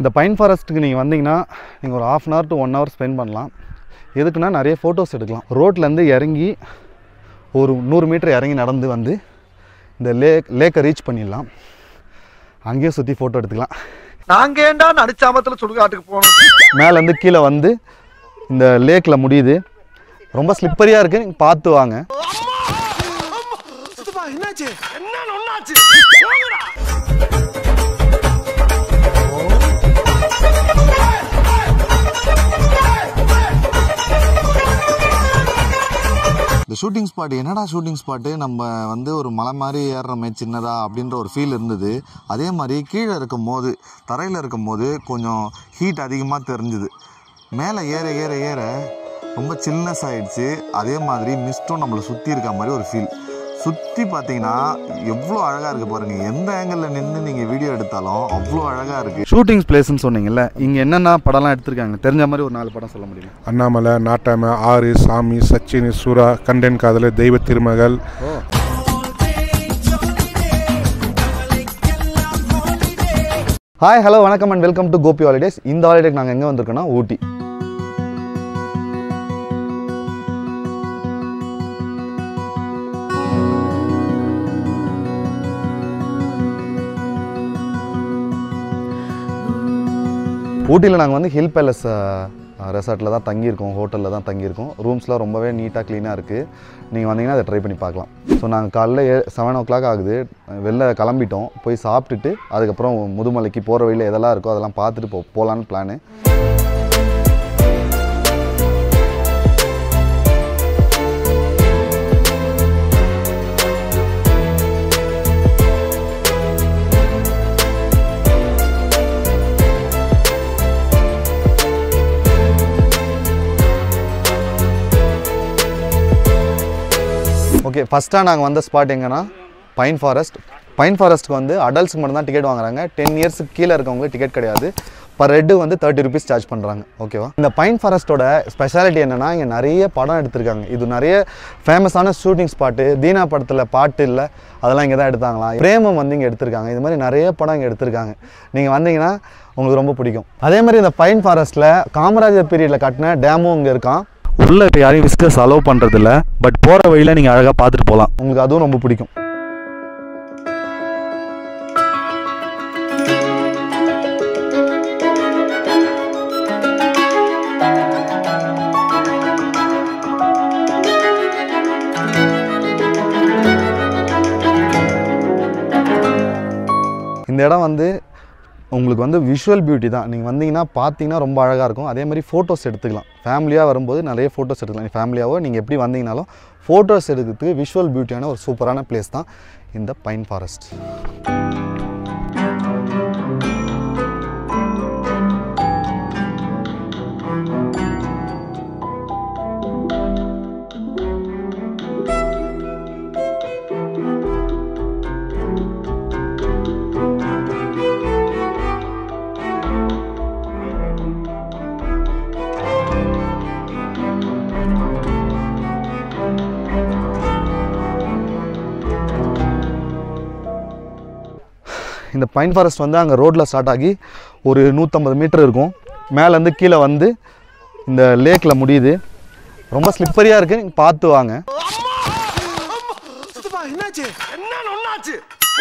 இந்த பைன் ஃபாரஸ்ட்டுக்கு நீங்கள் வந்தீங்கன்னா நீங்கள் ஒரு half an hour to one hour spend பண்ணலாம் எதுக்குன்னா நிறைய ஃபோட்டோஸ் எடுக்கலாம் ரோட்லேருந்து இறங்கி ஒரு நூறு மீட்டர் இறங்கி நடந்து வந்து இந்த லேக் லேக்கை ரீச் பண்ணிடலாம் அங்கேயே சுற்றி ஃபோட்டோ எடுத்துக்கலாம் நாங்க ஏண்டா நடிச்சாமத்துல சுடுகாட்டுக்கு போனோம் மேலேருந்து கீழே வந்து இந்த லேக்கில் முடியுது ரொம்ப ஸ்லிப்பரியாக இருக்குது நீங்கள் பார்த்து வாங்க என்னாச்சு என்ன ஒண்ணாச்சு இந்த ஷூட்டிங் ஸ்பாட் என்னடா ஷூட்டிங் ஸ்பாட்டு நம்ம வந்து ஒரு மலை மாதிரி ஏறுறோமே சின்னதா அப்படின்ற ஒரு ஃபீல் இருந்தது அதே மாதிரி கீழே இருக்கும் போது தரையில் இருக்கும் போது கொஞ்சம் ஹீட் அதிகமாக தெரிஞ்சுது மேலே ஏற ஏற ஏற ரொம்ப சில்னஸ் ஆயிடுச்சு அதே மாதிரி மிஸ்ட்டும் நம்மளை சுற்றி இருக்க மாதிரி ஒரு ஃபீல் சுற்றி பார்த்தீங்கன்னா எவ்வளோ அழகாக இருக்குது பாருங்கள் எந்த ஆங்கிளில் நின்று நீங்கள் வீடியோ எடுத்தாலும் அவ்வளோ அழகாக இருக்குது ஷூட்டிங் பிளேஸ்ன்னு சொன்னீங்கல்ல இங்கே என்னென்ன படம்லாம் எடுத்திருக்காங்க தெரிஞ்ச மாதிரி ஒரு நாலு படம் சொல்ல முடியுமா அண்ணாமலை நாட்டாம ஆறு சாமி சச்சின் சுறா கண்டன் காதல் தெய்வ திருமகள் ஹாய் ஹலோ வணக்கம் and welcome to Gopi Holidays இந்த ஹாலிடேக்கு நாங்கள் எங்கே வந்திருக்கோம்னா ஊட்டி ஊட்டியில் நாங்கள் வந்து ஹில் பேலஸ் ரெசார்ட்டில் தான் தங்கியிருக்கோம் ஹோட்டலில் தான் தங்கியிருக்கோம் ரூம்ஸ்லாம் ரொம்பவே நீட்டாக க்ளீனாக இருக்குது நீங்கள் வந்தீங்கன்னா அதை ட்ரை பண்ணி பார்க்கலாம் ஸோ நாங்கள் காலைல ஏ செவன் ஓ கிளாக் ஆகுது வெளில கிளம்பிட்டோம் போய் சாப்பிட்டுட்டு அதுக்கப்புறம் முதுமலைக்கு போகிற வழியில் எதெல்லாம் இருக்கோ அதெல்லாம் பார்த்துட்டு போ போகலான்னு பிளானு ஓகே ஃபஸ்ட்டாக நாங்கள் வந்த ஸ்பாட் எங்கன்னா பைன் ஃபாரஸ்ட் பைன் ஃபாரஸ்ட்க்கு வந்து அடல்ட்ஸ்க்கு மட்டும் தான் டிக்கெட் வாங்குறாங்க டென் இயர்ஸ்க்கு கீழே இருக்கவங்களுக்கு டிக்கெட் கிடையாது பர் ஹெட்டு வந்து தேர்ட்டி ருபீஸ் சார்ஜ் பண்ணுறாங்க ஓகேவா இந்த பைன் ஃபாரஸ்ட்டோட ஸ்பெஷாலிட்டி என்னென்னா இங்கே நிறைய படம் எடுத்திருக்காங்க இது நிறைய ஃபேமஸான ஷூட்டிங் ஸ்பாட்டு தீனா படத்தில் பாட்டு இல்லை அதெல்லாம் இங்கே தான் எடுத்தாங்களாம் பிரேமம் வந்து இங்கே எடுத்திருக்காங்க இது மாதிரி நிறைய படம் இங்கே எடுத்திருக்காங்க நீங்கள் வந்தீங்கன்னா உங்களுக்கு ரொம்ப பிடிக்கும் அதே மாதிரி இந்த பைன் ஃபாரஸ்ட்டில் காமராஜர் பீரியடில் கட்டின டேமும் இங்கே இருக்கான் உள்ளே இப்போ யாரையும் விசிட்டர்ஸ் அலோவ் பண்ணுறதில்ல பட் போகிற வழியில் நீங்கள் அழகாக பார்த்துட்டு போகலாம் உங்களுக்கு அதுவும் ரொம்ப பிடிக்கும் இந்த இடம் வந்து உங்களுக்கு வந்து விஷுவல் பியூட்டி தான் நீங்கள் வந்தீங்கன்னா பார்த்தீங்கன்னா ரொம்ப அழகாக இருக்கும் அதே மாதிரி ஃபோட்டோஸ் எடுத்துக்கலாம் ஃபேமிலியாக வரும்போது நிறைய ஃபோட்டோஸ் எடுத்துக்கலாம் ஃபேமிலியாவோ நீங்கள் எப்படி வந்தீங்கனாலும் ஃபோட்டோஸ் எடுக்கிறதுக்கு விஷுவல் பியூட்டியான ஒரு சூப்பரான பிளேஸ் தான் இந்த பைன் ஃபாரஸ்ட் இந்த பைன் ஃபாரஸ்ட் வந்து அங்கே ரோட்டில் ஸ்டார்ட் ஆகி ஒரு நூற்றம்பது மீட்டர் இருக்கும் மேலேருந்து கீழே வந்து இந்த லேக்கில் முடியுது ரொம்ப ஸ்லிப்பரியாக இருக்குது நீங்கள் பார்த்து வாங்க என்னாச்சு என்ன ஒண்ணாச்சு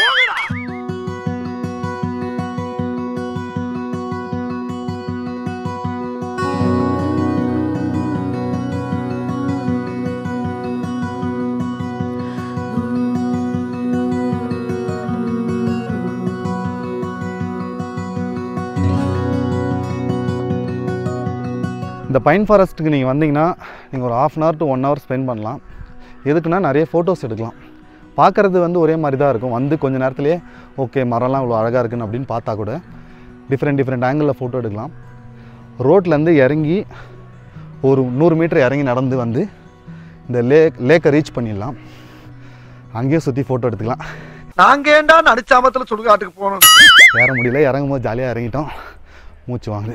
இந்த பைன் ஃபாரஸ்ட்டுக்கு நீங்கள் வந்தீங்கன்னா நீங்கள் ஒரு half an hour to one hour spend பண்ணலாம் எதுக்குன்னா நிறைய ஃபோட்டோஸ் எடுக்கலாம் பார்க்குறது வந்து ஒரே மாதிரி தான் இருக்கும் வந்து கொஞ்ச நேரத்துலேயே ஓகே மரம்லாம் இவ்வளோ அழகாக இருக்குன்னு அப்படின்னு பார்த்தா கூட டிஃப்ரெண்ட் டிஃப்ரெண்ட் ஆங்கிளில் ஃபோட்டோ எடுக்கலாம் ரோட்லேருந்து இறங்கி ஒரு நூறு மீட்டர் இறங்கி நடந்து வந்து இந்த லேக் லேக்கை ரீச் பண்ணிடலாம் அங்கேயே சுற்றி ஃபோட்டோ எடுத்துக்கலாம் நாங்க ஏண்டா நடிச்சாமத்துல சுடுகாட்டுக்கு போனோம் ஏற முடியல இறங்கும் போது ஜாலியாக இறங்கிட்டோம் மூச்சு வாங்குது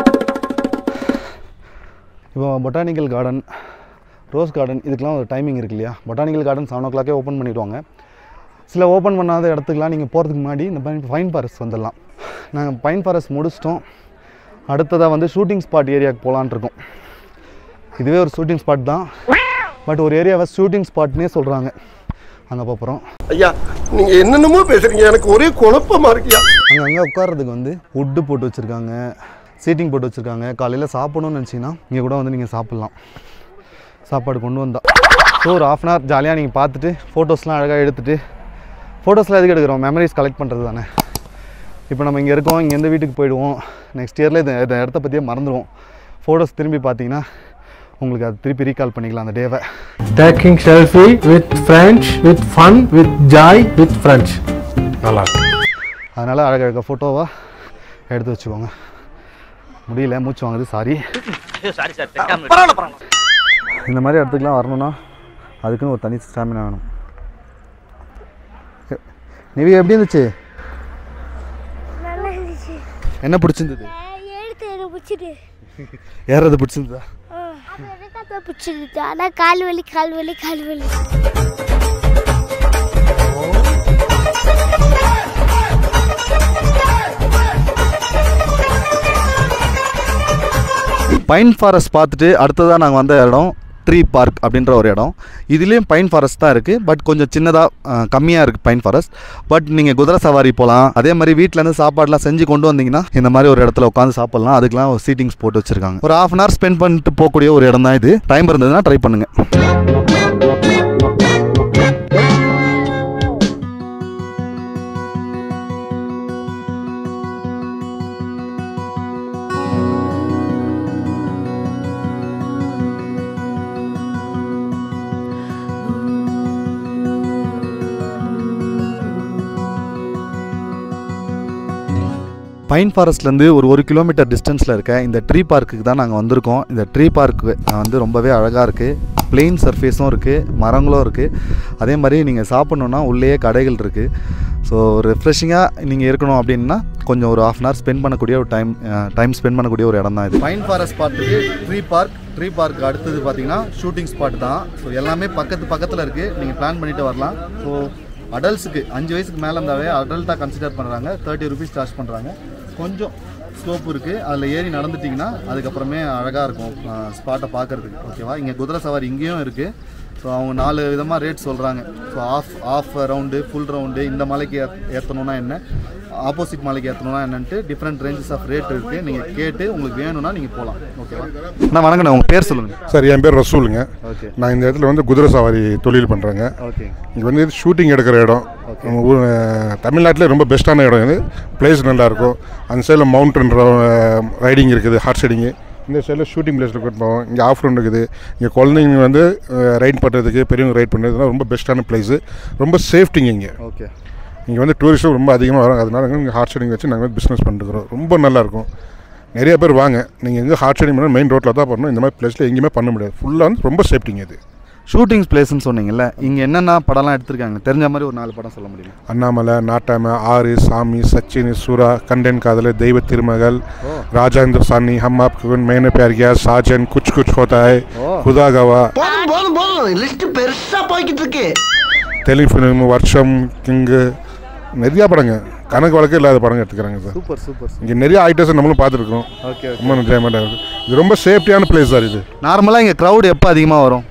இப்போ பொட்டானிக்கல் கார்டன் ரோஸ் கார்டன் இதுக்கெலாம் ஒரு டைமிங் இருக்கு இல்லையா பொட்டானிக்கல் கார்டன் செவன் ஓ கிளாக்கே ஓப்பன் பண்ணிடுவாங்க சில ஓப்பன் பண்ணாத இடத்துக்குலாம் நீங்கள் போகிறதுக்கு முன்னாடி இந்த ஃபைன் ஃபாரஸ்ட் வந்துடலாம் நாங்கள் பைன் ஃபாரஸ்ட் முடிச்சிட்டோம் அடுத்ததாக வந்து ஷூட்டிங் ஸ்பாட் ஏரியாவுக்கு போகலான் இருக்கோம் இதுவே ஒரு ஷூட்டிங் ஸ்பாட் தான் பட் ஒரு ஏரியாவை ஷூட்டிங் ஸ்பாட்னே சொல்கிறாங்க அங்கே போகிறோம் ஐயா நீங்க என்னென்னமோ பேசுறீங்க எனக்கு ஒரே குழப்பமா இருக்கியா அங்கே அங்கே உட்கார்றதுக்கு வந்து வுட்டு போட்டு வச்சுருக்காங்க சீட்டிங் போட்டு வச்சுருக்காங்க காலையில் சாப்பிடணும்னு நினச்சிங்கன்னா இங்கே கூட வந்து நீங்கள் சாப்பிட்லாம் சாப்பாடு கொண்டு வந்தா ஸோ ஒரு ஆஃப் அன் ஹவர் ஜாலியாக நீங்கள் பார்த்துட்டு ஃபோட்டோஸ்லாம் அழகாக எடுத்துகிட்டு ஃபோட்டோஸ்லாம் எதுக்கு எடுக்கிறோம் மெமரிஸ் கலெக்ட் பண்ணுறது தானே இப்போ நம்ம இங்கே இருக்கோம் இங்கேருந்து வீட்டுக்கு போயிடுவோம் நெக்ஸ்ட் இயரில் இந்த இந்த இடத்த பற்றியே மறந்துடுவோம் ஃபோட்டோஸ் திரும்பி பார்த்தீங்கன்னா உங்களுக்கு அது திருப்பி ரீகால் பண்ணிக்கலாம் அந்த டேவை taking selfie with friends, with fun, with joy, with friends. நல்லா இருக்கு அதனால் அழகழக ஃபோட்டோவாக எடுத்து வச்சுக்கோங்க முடியல மூச்சு வாங்குது சாரி பரவாயில்ல பரவாயில்ல இந்த மாதிரி இடத்துக்குலாம் வரணும்னா அதுக்குன்னு ஒரு தனி ஸ்டாமினா வேணும் நிவி எப்படி இருந்துச்சு நல்லா இருந்துச்சு என்ன பிடிச்சிருந்தது எழுத்து எனக்கு பிடிச்சிது ஏறது பிடிச்சிருந்ததா எனக்கு தான் பிடிச்சிருந்துச்சு ஆனால் கால் வலி கால் வலி கால் வலி பைன் ஃபாரஸ்ட் பார்த்துட்டு அடுத்ததாக நாங்கள் வந்த இடம் ட்ரீ பார்க் அப்படின்ற ஒரு இடம் இதுலேயும் பைன் ஃபாரஸ்ட் தான் இருக்குது பட் கொஞ்சம் சின்னதாக கம்மியாக இருக்குது பைன் ஃபாரஸ்ட் பட் நீங்கள் குதிரை சவாரி போகலாம் அதே மாதிரி வீட்டிலேருந்து சாப்பாடுலாம் செஞ்சு கொண்டு வந்தீங்கன்னா இந்த மாதிரி ஒரு இடத்துல உட்காந்து சாப்பிட்லாம் அதுக்கெலாம் ஒரு சீட்டிங்ஸ் போட்டு வச்சுருக்காங்க ஒரு ஆஃப் அன் ஹவர் ஸ்பெண்ட் பண்ணிட்டு போகக்கூடிய ஒரு இடம் தான் இது டைம் இருந்ததுன்னா ட்ரை பண்ணுங்கள் பைன் ஃபாரஸ்ட்லேருந்து ஒரு ஒரு கிலோமீட்டர் டிஸ்டன்ஸில் இருக்க இந்த ட்ரீ பார்க்குக்கு தான் நாங்கள் வந்திருக்கோம் இந்த ட்ரீ பார்க் வந்து ரொம்பவே அழகாக இருக்குது பிளெயின் சர்ஃபேஸும் இருக்குது மரங்களும் இருக்குது அதே மாதிரி நீங்கள் சாப்பிட்ணுன்னா உள்ளேயே கடைகள் இருக்குது ஸோ ரெஃப்ரெஷிங்காக நீங்கள் இருக்கணும் அப்படின்னா கொஞ்சம் ஒரு ஆஃப் அன் ஹவர் ஸ்பெண்ட் பண்ணக்கூடிய ஒரு டைம் டைம் ஸ்பெண்ட் பண்ணக்கூடிய ஒரு இடம் தான் இது பைன் ஃபாரஸ்ட் பார்த்துக்கு ட்ரீ பார்க் ட்ரீ பார்க் அடுத்தது பார்த்தீங்கன்னா ஷூட்டிங் ஸ்பாட் தான் ஸோ எல்லாமே பக்கத்து பக்கத்தில் இருக்குது நீங்கள் பிளான் பண்ணிட்டு வரலாம் ஸோ அடல்ட்ஸுக்கு அஞ்சு வயசுக்கு மேலே இருந்தாவே அடல்ட்டாக கன்சிடர் பண்ணுறாங்க தேர்ட்டி ருபீஸ் சார்ஜ் பண்ணுறாங்க கொஞ்சம் ஸ்கோப் இருக்குது அதில் ஏறி நடந்துட்டிங்கன்னா அதுக்கப்புறமே அழகாக இருக்கும் ஸ்பாட்டை பார்க்குறதுக்கு ஓகேவா இங்கே குதிரை சவாரி இங்கேயும் இருக்குது ஸோ அவங்க நாலு விதமாக ரேட் சொல்கிறாங்க so half half round full round இந்த மலைக்கு ஏத் ஏற்றணுன்னா என்ன ஆப்போசிட் மலைக்கு ஏற்றணும்னா என்னன்ட்டு டிஃப்ரெண்ட் ரேஞ்சஸ் ஆஃப் ரேட் இருக்குது நீங்கள் கேட்டு உங்களுக்கு வேணும்னா நீங்கள் போகலாம் ஓகேவா அண்ணா வணக்கண்ணா உங்கள் பேர் சொல்லுங்கள் சார் என் பேர் ரசூலுங்க ஓகே நான் இந்த இடத்துல வந்து குதிரை சவாரி தொழில் பண்ணுறேங்க ஓகே இங்கே வந்து ஷூட்டிங் எடுக்கிற இடம் நம்ம ஊர் அஹ், தமிழ்நாட்டிலே ரொம்ப பெஸ்ட்டான இடம் இது பிளேஸ் நல்லாயிருக்கும் அந்த சைடில் மவுண்டன் ரைடிங் இருக்குது ஹார்ஸ் ரைடிங்கு இந்த சைடில் ஷூட்டிங் பிளேஸில் கூட்டு போவோம் இங்கே ஆஃப் ரோட் இருக்குது இங்கே குழந்தைங்க வந்து ரைட் பண்ணுறதுக்கு பெரியவங்க ரைட் பண்ணுறதுலாம் ரொம்ப பெஸ்ட்டான பிளேஸு ரொம்ப சேஃப்டிங்க இங்கே ஓகே இங்கே வந்து டூரிஸ்ட்டும் ரொம்ப அதிகமாக வரும் அதனால இங்கே ஹார்ட் ரைடிங் வச்சு நாங்கள் பிஸ்னஸ் பண்ணிருக்கிறோம் ரொம்ப நல்லாயிருக்கும் நிறைய பேர் வாங்க நீங்கள் எங்கே ஹார்ட் ரைடிங் பண்ணால் மெயின் ரோட்டில் தான் பண்ணணும் இந்த மாதிரி பிளேஸில் எங்கேயுமே பண்ண முடியாது ஃபுல்லாக வந்து ரொம்ப சேஃப்டிங்க இது ஷூட்டிங் பிளேஸ்னு சொன்னீங்கல்ல இங்கே என்னென்ன படம்லாம் எடுத்திருக்காங்க தெரிஞ்ச மாதிரி ஒரு நாலு படம் சொல்ல முடியுமா அண்ணாமலை நாட்டாமை ஆறு சாமி சச்சின் சூரா கண்டன் காதல் தெய்வ திருமகள் ராஜேந்திர சாணி ஹம் ஆப் குன் மேனே प्यार किया साजन कुछ कुछ होता है खुदा गवा போதும் போதும் போதும் லிஸ்ட் பெருசா போய்கிட்டு இருக்கு தெலுங்கு ஃபிலிம் வருஷம் கிங்கு நிறையா படங்க கணக்கு வழக்கு இல்லாத படங்க எடுத்துக்கிறாங்க சார் சூப்பர் சூப்பர் இங்கே நிறைய ஐட்டம்ஸ் நம்மளும் பார்த்துருக்கோம் ஓகே ஓகே ரொம்ப என்ஜாய்மெண்ட்டாக இருக்குது இது ரொம்ப சேஃப்டியான பிளேஸ் சார் இது நார்மலாக இங்கே க்ரௌட் எப்போ அதிகமாக வரும்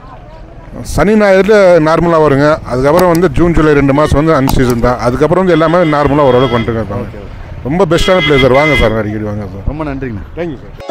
சனி ஞாயிறில் நார்மலாக வருங்க அதுக்கப்புறம் வந்து ஜூன் ஜூலை ரெண்டு மாதம் வந்து அன் சீசன் தான் அதுக்கப்புறம் வந்து எல்லாமே நார்மலாக ஓரளவுக்கு வந்துட்டு இருக்காங்க ரொம்ப பெஸ்ட்டான பிளேஸ் சார் வாங்க சார் அடிக்கடி வாங்க சார் ரொம்ப நன்றிங்கண்ணா தேங்க்யூ சார்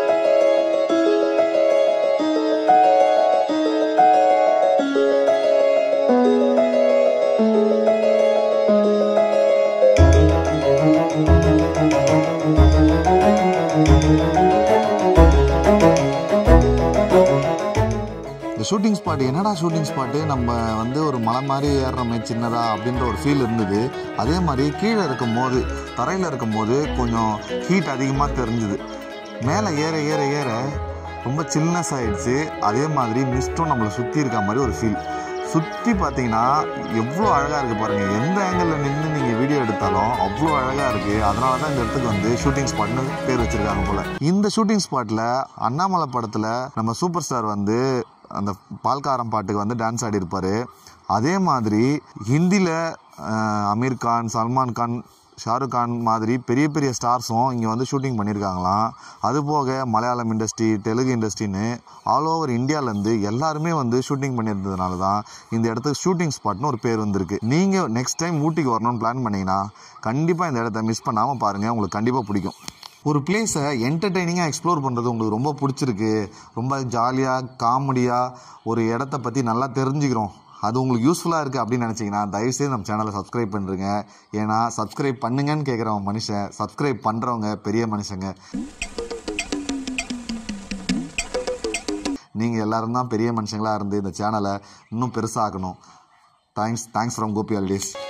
இந்த ஷூட்டிங் ஸ்பாட் என்னடா ஷூட்டிங் ஸ்பாட்டு நம்ம வந்து ஒரு மலை மாதிரி ஏறுறோமே சின்னதா அப்படின்ற ஒரு ஃபீல் இருந்தது அதே மாதிரி கீழே இருக்கும் போது தரையில் இருக்கும் போது கொஞ்சம் ஹீட் அதிகமாக தெரிஞ்சுது மேலே ஏற ஏற ஏற ரொம்ப சில்னஸ் ஆயிடுச்சு அதே மாதிரி மிஸ்டும் நம்மளை சுற்றி இருக்க மாதிரி ஒரு ஃபீல் சுற்றி பார்த்தீங்கன்னா எவ்வளோ அழகாக இருக்குது பாருங்கள் எந்த ஆங்கிளில் நின்று நீங்கள் வீடியோ எடுத்தாலும் அவ்வளோ அழகாக இருக்குது அதனால தான் இந்த இடத்துக்கு வந்து ஷூட்டிங் ஸ்பாட்னு பேர் வச்சுருக்காங்க போல் இந்த ஷூட்டிங் ஸ்பாட்டில் அண்ணாமலை படத்தில் நம்ம சூப்பர் ஸ்டார் வந்து அந்த பால்காரம் பாட்டுக்கு வந்து டான்ஸ் ஆடி இருப்பாரு அதே மாதிரி ஹிந்தியில் அமீர் கான் சல்மான் கான் ஷாருக் கான் மாதிரி பெரிய பெரிய ஸ்டார்ஸும் இங்கே வந்து ஷூட்டிங் பண்ணியிருக்காங்களாம் அதுபோக மலையாளம் இண்டஸ்ட்ரி தெலுங்கு இண்டஸ்ட்ரின்னு ஆல் ஓவர் இந்தியாவிலேருந்து எல்லாருமே வந்து ஷூட்டிங் பண்ணியிருந்ததுனால தான் இந்த இடத்துக்கு ஷூட்டிங் ஸ்பாட்னு ஒரு பேர் வந்திருக்கு நீங்கள் நெக்ஸ்ட் டைம் ஊட்டிக்கு வரணும்னு பிளான் பண்ணீங்கன்னா கண்டிப்பாக இந்த இடத்த மிஸ் பண்ணாமல் பாருங்கள் உங்களுக்கு கண்டிப்பாக பிடிக்கும் ஒரு பிளேஸை என்டர்டெய்னிங்காக எக்ஸ்ப்ளோர் பண்ணுறது உங்களுக்கு ரொம்ப பிடிச்சிருக்கு ரொம்ப ஜாலியாக காமெடியாக ஒரு இடத்த பற்றி நல்லா தெரிஞ்சுக்கிறோம் அது உங்களுக்கு யூஸ்ஃபுல்லாக இருக்குது அப்படின்னு நினச்சிங்கன்னா தயவுசெய்து நம்ம சேனலை சப்ஸ்கிரைப் பண்ணுறங்க ஏன்னா சப்ஸ்கிரைப் பண்ணுங்கன்னு கேட்குறவங்க மனுஷன் சப்ஸ்கிரைப் பண்ணுறவங்க பெரிய மனுஷங்க நீங்கள் எல்லாரும் தான் பெரிய மனுஷங்களாக இருந்து இந்த சேனலை இன்னும் பெருசாகணும் thanks thanks from Gopi holidays